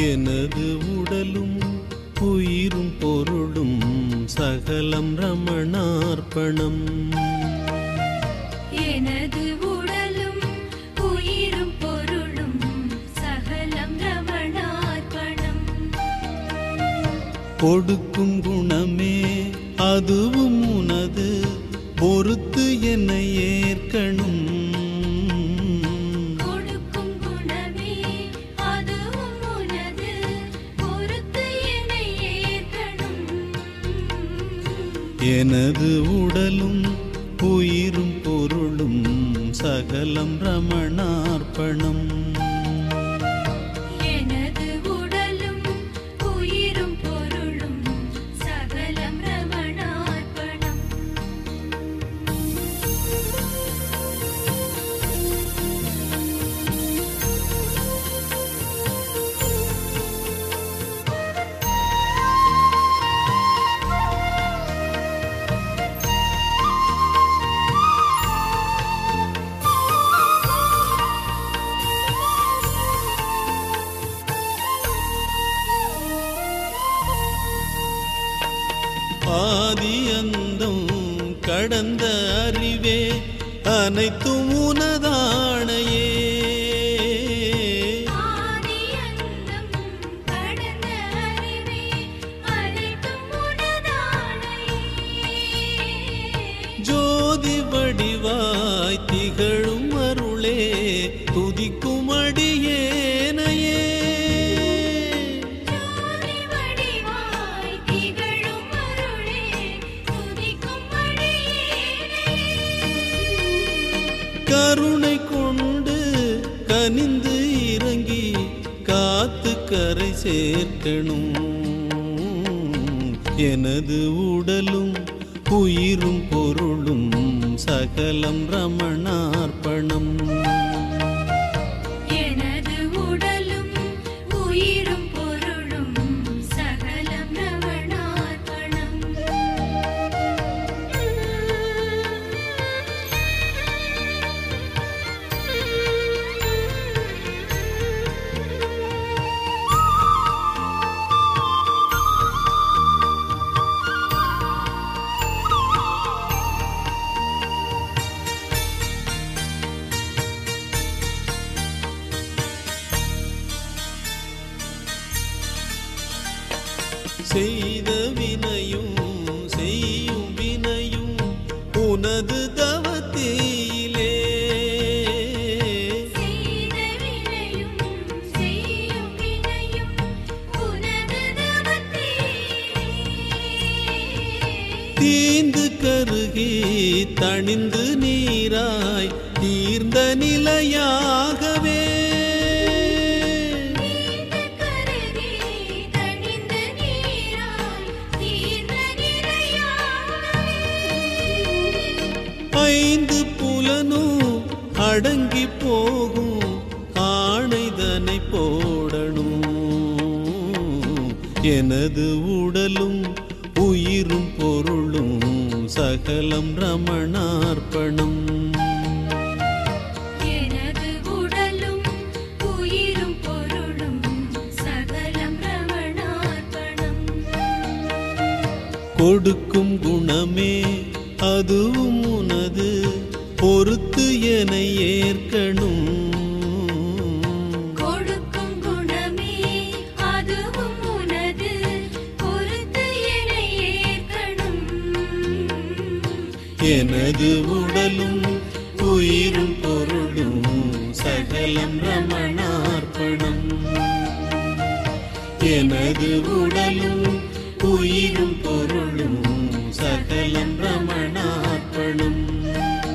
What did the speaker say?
எனது உடலும் உயிரும் பொருளும் சகலம் ரமணார்ப்பணம் எனது உடலும் உயிரும் பொருளும் சகலம் ரமணார்ப்பணம் கொடுக்கும் குணமே அதுவும் உனது பொறுத்து என்னை ஏற்கணும் கொடுக்கும் குணமே அதுவும் உனது பொறுத்து என்னை ஏற்கணும் எனது உடலும் உயிரும் பொருளும் சகலம் ரமணார்ப்பணம் எனது உடலும் உயிரும் பொருளும் சகலம் ரமணார்ப்பணம் ஆதி அந்தம் கடந்த அறிவே அனைத்தும் உனதானையே ஆதி அந்தம் கடந்த அறிவே அனைத்தும் உனதானையே ஜோதி வடிவாய் திகழும் அருளே துதிக்கும் அடியேனையே ஜோதி வடிவாய் திகழும் அருளே துதிக்கும் அடியேனே கருணை கொண்டு கனிந்து இறங்கி காத்து கரை சேர்க்கணும் எனது உடலும் உயிரும் பொருளும் சகலம் ரமணார்ப்பணம் எனது உடலும் உயிரும் பொருளும் சகலம் ரமணார்ப்பணம் செய்த வினையும் செய்யும் வினையும் உனது தவத்திலே செய்த வினையும் செய்யும் வினையும் உனது தவத்தீரே தீந்து கருகி தணிந்து நீராய் தீர்ந்த நிலையாகவே நீண்ட கருகே தணிந்த நீராய் தீர்ந்த நிலையாகவே ஐந்து புலனும் அடங்கி போகும் ஆணைதனை போடணும் எனது உடலும் உயிரும் பொருளும் சகலம் ரமணார்ப்பணம் எனது உடலும் உயிரும் பொருளும் சகலம் ரமணார்ப்பணம் கொடுக்கும் குணமே அதுவும் உனது பொறுத்து என ஏற்கணும் கொடுக்கும் குணமே அதுவும் உனது பொறுத்து என்னை ஏற்கணும் எனது உடலும் உயிரும் பொருளும் சகலம் ரமணார்ப்பணம் எனது உடலும் உயிரும் பொருளும் சகலம் ரமணார்ப்பணம்